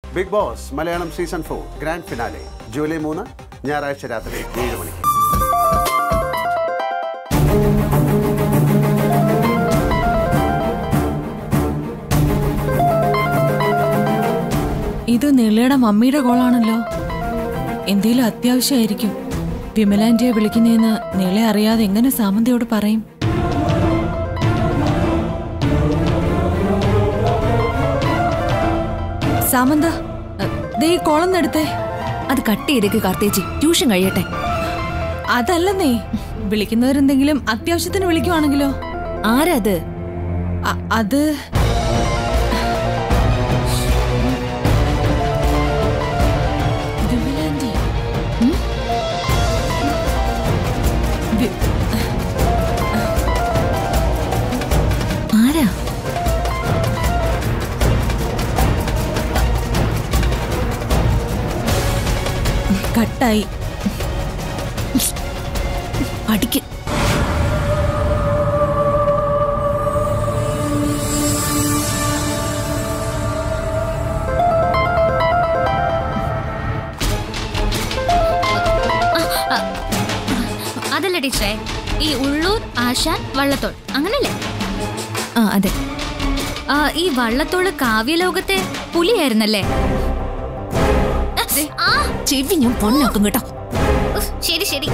Big Boss Malayalam season four grand finale July മൂന്ന് ഞായറാഴ്ച രാത്രി ഏഴ് മണിക്ക് ഇത് നിളയുടെ മമ്മിയുടെ കോളാണല്ലോ എന്തേലും അത്യാവശ്യമായിരിക്കും വിമലാന്റിയെ വിളിക്കുന്നതെന്ന് നിള അറിയാതെ എങ്ങനെ സാമന്തയോട് പറയും സാമന്ത അഹ്, ദേ ഈ കോളെന്നെടുത്തേ അത് കട്ട് ചെയ്തേക്ക് കാർത്തേച്ചി ട്യൂഷൻ കഴിയട്ടെ അതല്ലെന്നേ വിളിക്കുന്നവരെന്തെങ്കിലും അത്യാവശ്യത്തിന് വിളിക്കുവാണെങ്കിലോ ആരാ അത് അ- അത് വിമലാന്റി ഉം? വി- ആരാ കട്ടായി അടിക്ക് അതല്ല ടീച്ചറെ ഈ ഉള്ളൂർ ആശാൻ വള്ളത്തോൾ അങ്ങനല്ലേ ആ അതെ ആ, ഈ വള്ളത്തോള് കാവ്യലോകത്തെ പുലിയായിരുന്നല്ലേ ആ, ചെവി ഞാൻ പൊണ്ണാക്കും കേട്ടോ ഉഫ്, ശരി ശരി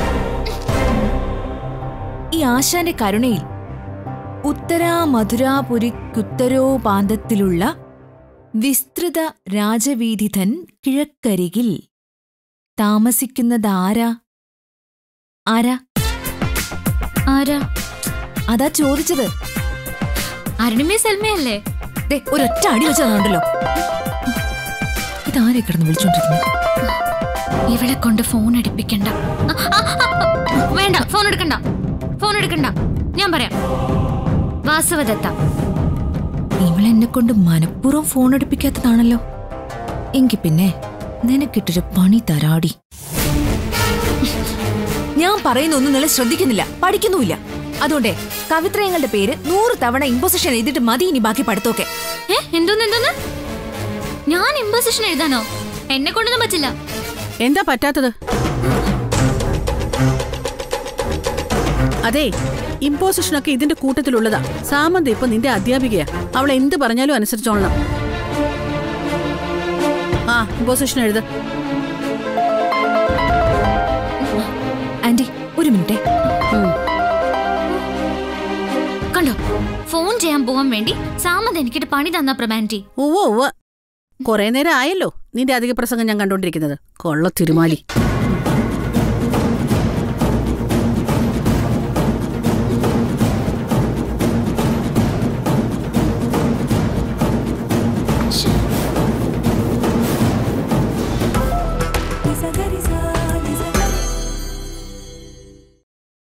ഈ ആശാന്റെ കരുണയിൽ ഉത്തരാ മധുരാപുരിക്കുത്തരോ പാന്തത്തിലുള്ള വിസ്തൃത രാജവീഥിതൻ കിഴക്കരികിൽ താമസിക്കുന്നതാരാ ആരാ ആരാ അതാ ചോദിച്ചത് അരുണിമേ സൽമയല്ലേ ദേ, ഒരൊറ്റ അടി വെച്ചതുണ്ടല്ലോ ഇതാരെ കിടന്ന് വിളിച്ചോണ്ടിരുന്നു ഇവളെ കൊണ്ട് ഫോൺ എടുപ്പിക്കണ്ട ആ, ആ, ആ, ആ, വേണ്ട ഫോൺ എടുക്കണ്ട ഫോൺ എടുക്കണ്ട ഞാൻ പറയാം വാസവദത്ത ഇവളെന്നെ കൊണ്ട് മനഃപൂർവ്വം ഫോൺ എടുപ്പിക്കാത്തതാണല്ലോ എങ്കി പിന്നെ നിനക്കിട്ടൊരു പണി തരാടി ഞാൻ പറയുന്ന ഒന്നും നിങ്ങൾ ശ്രദ്ധിക്കുന്നില്ല പഠിക്കുന്നുമില്ല അതുകൊണ്ടേ കവിത്രയങ്ങളുടെ പേര് നൂറ് തവണ ഇമ്പോസിഷൻ എഴുതിയിട്ട് മതി ഇനി ബാക്കി പഠിത്തമൊക്കെ ഏ എന്തോന്ന് എന്തോന്ന് ഞാൻ ഇമ്പോസിഷൻ എഴുതാനോ എന്നെ കൊണ്ടൊന്നും പറ്റില്ല എന്താ പറ്റാത്തത് അതെ ഇമ്പോസിഷനൊക്കെ ഇതിന്റെ കൂട്ടത്തിലുള്ളതാ സാമന്ത ഇപ്പൊ നിന്റെ അധ്യാപികയാ അവൾ എന്ത് പറഞ്ഞാലും അനുസരിച്ചോളണം ആ ഇമ്പോസിഷൻ എഴുത് ആന്റി ഒരു മിനിറ്റേ ഉം. കണ്ടോ ഫോൺ ചെയ്യാൻ പോവാൻ വേണ്ടി സാമന്ത് എനിക്കിട്ട് പണി തന്ന പ്രമാൻറ്റി ഉവ്വ ഉവ്വ കൊറേ നേരം ആയല്ലോ നിന്റെ അധിക പ്രസംഗം ഞാൻ കണ്ടോണ്ടിരിക്കുന്നത് കൊള്ള തിരുമാലി